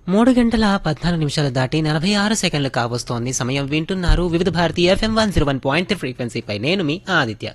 మూడు గంటల పద్నాలుగు నిమిషాలు దాటి నలభై ఆరు సెకండ్లు కావస్తోంది సమయం వింటున్నారు Vividh Bharati FM one zero one point ఫ్రీక్వెన్సీపై నేను మీ ఆదిత్య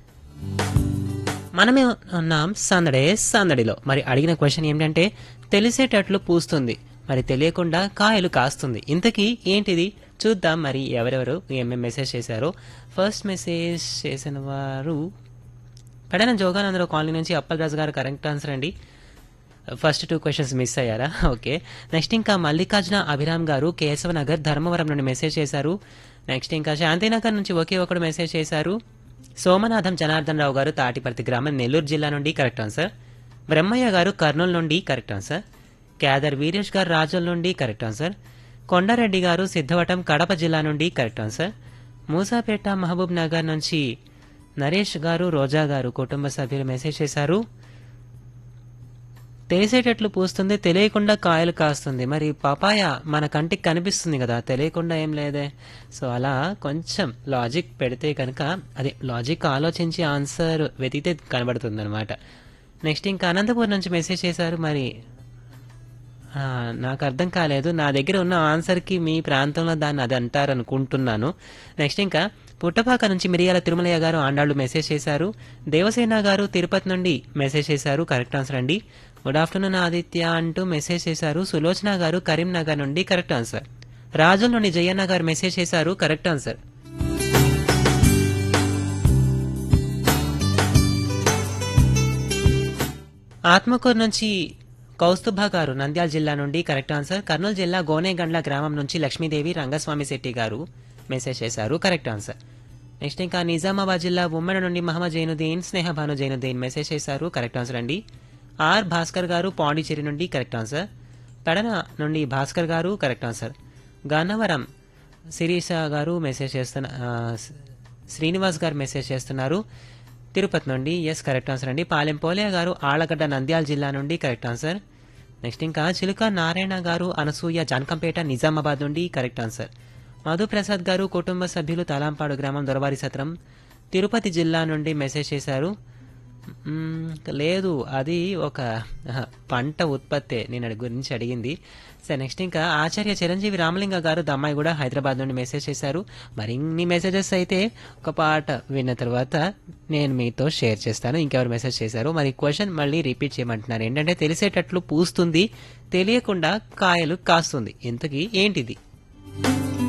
మనమే ఉన్నాం సందడే సందడిలో మరి అడిగిన క్వశ్చన్ ఏంటంటే తెలిసేటట్లు పూస్తుంది మరి తెలియకుండా కాయలు కాస్తుంది ఇంతకీ ఏంటిది చూద్దాం మరి ఎవరెవరు ఏమేమి మెసేజ్ చేశారో ఫస్ట్ మెసేజ్ చేసిన వారు పెడన జోగానందరావు కాలనీ నుంచి అప్పలరాజు గారు కరెక్ట్ ఆన్సర్ అండి ఫస్ట్ టూ క్వశ్చన్స్ మిస్ అయ్యారా ఓకే నెక్స్ట్ ఇంకా మల్లికార్జున అభిరామ్ గారు కేశవనగర్ ధర్మవరం నుండి మెసేజ్ చేశారు నెక్స్ట్ ఇంకా శాంతినగర్ నుంచి ఒకే ఒకడు మెసేజ్ చేశారు సోమనాథం జనార్దన్ రావు గారు తాటిపర్తి గ్రామం నెల్లూరు జిల్లా నుండి కరెక్ట్ ఆన్సర్ బ్రహ్మయ్య గారు కర్నూలు నుండి కరెక్ట్ ఆన్సర్ క్యాదర్ వీరేష్ గారు రాజోల్ నుండి కరెక్ట్ ఆన్సర్ కొండారెడ్డి గారు సిద్ధవటం కడప జిల్లా నుండి correct answer Musapeta Mahabubnagar నుంచి నరేష్ గారు రోజా గారు కుటుంబ సభ్యులు మెసేజ్ చేశారు తెలిసేటట్లు పూస్తుంది తెలియకుండా కాయలు కాస్తుంది మరి పపాయ మన కంటికి కనిపిస్తుంది కదా తెలియకుండా ఏం లేదే సో అలా కొంచెం లాజిక్ పెడితే కనుక అదే లాజిక్ ఆలోచించి ఆన్సర్ వెతికితే కనబడుతుంది అనమాట నెక్స్ట్ ఇంకా అనంతపురం నుంచి మెసేజ్ చేశారు మరి ఆ, నాకు అర్థం కాలేదు నా దగ్గర ఉన్న ఆన్సర్కి మీ ప్రాంతంలో దాన్ని అది అంటారు అనుకుంటున్నాను నెక్స్ట్ ఇంకా పుట్టపాక నుంచి మిరియాల తిరుమలయ్య గారు ఆండాళ్ళు మెసేజ్ చేశారు దేవసేన గారు తిరుపతి నుండి మెసేజ్ చేశారు కరెక్ట్ ఆన్సర్ అండి గుడ్ ఆఫ్టర్నూన్ ఆదిత్య అంటూ మెసేజ్ చేశారు సులోచన గారు కరీంనగర్ నుండి కరెక్ట్ ఆన్సర్ రాజుల నుండి జయన్న గారు మెసేజ్ చేశారు కరెక్ట్ ఆన్సర్ ఆత్మకూరు నుంచి కౌస్తుభ గారు నంద్యాల జిల్లా నుండి కరెక్ట్ ఆన్సర్ కర్నూలు జిల్లా గోనేగండ్ల గ్రామం నుంచి లక్ష్మీదేవి రంగస్వామి శెట్టి గారు మెసేజ్ చేశారు కరెక్ట్ ఆన్సర్ నెక్స్ట్ ఇంకా నిజామాబాద్ జిల్లా ఉమ్మడి నుండి మహమ్మద్ జైనుద్దీన్ స్నేహభాను జైనుద్దీన్ మెసేజ్ చేశారు కరెక్ట్ ఆన్సర్ అండి ఆర్ భాస్కర్ గారు పాండిచేరి నుండి కరెక్ట్ ఆన్సర్ పెడన నుండి భాస్కర్ గారు కరెక్ట్ ఆన్సర్ గన్నవరం శిరీష గారు మెసేజ్ చేస్తున్న ఆ, శ్రీనివాస్ గారు మెసేజ్ చేస్తున్నారు తిరుపతి నుండి ఎస్ కరెక్ట్ ఆన్సర్ అండి పాలెం పోలే గారు ఆళ్లగడ్డ నంద్యాల జిల్లా నుండి కరెక్ట్ ఆన్సర్ నెక్స్ట్ ఇంకా చిలుక నారాయణ గారు అనసూయ జాన్కంపేట నిజామాబాద్ నుండి కరెక్ట్ ఆన్సర్ మధుప్రసాద్ గారు కుటుంబ సభ్యులు తలాంపాడు గ్రామం దొరవారి సత్రం తిరుపతి జిల్లా నుండి మెసేజ్ చేశారు మ్మ్, లేదు అది ఒక ఆహా, పంట ఉత్పత్తే నేను అడి గురించి అడిగింది సరే నెక్స్ట్ ఇంకా ఆచార్య చిరంజీవి రామలింగ గారు దమ్మాయి కూడా హైదరాబాద్ నుండి మెసేజ్ చేశారు మరి ఇన్ని మెసేజెస్ అయితే ఒక పాట విన్న తర్వాత నేను మీతో షేర్ చేస్తాను ఇంకెవరు మెసేజ్ చేశారు మరి క్వశ్చన్ మళ్ళీ రిపీట్ చేయమంటున్నారు ఏంటంటే తెలిసేటట్లు పూస్తుంది తెలియకుండా కాయలు కాస్తుంది ఇంతకీ ఏంటిది